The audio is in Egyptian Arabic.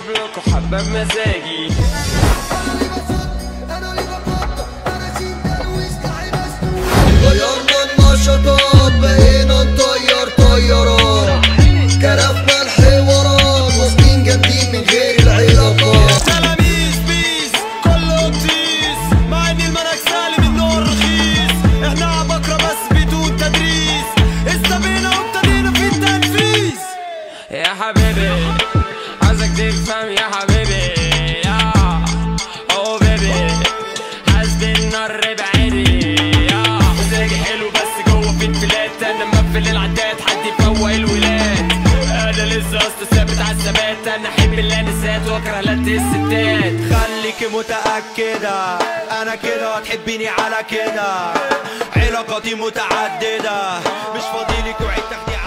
اجيب لكم حبه بمزاجي غيرنا النشاطات بقينا نطير طيارات كرفنا الحوارات واصلين جامدين من غير العلاقات تلاميذ بيس كله بتيس مع ان المنهج سالم النور رخيص احنا عبقرة بس بدون تدريس استبينا وابتدينا في التنفيذ يا حبيبي عايزك تفهم يا حبيبي يا او بيبي حاسب النار بعيدي يا مزاجي حلو بس جوه في انفلات انا مقفل العداد حد يفوق الولاد انا لسه اصلا ثابت على الثبات انا احب اللانسات واكره لات الستات خليكي متأكدة أنا كده هتحبيني على كده علاقاتي متعددة مش فاضيلك وعيد تاخدي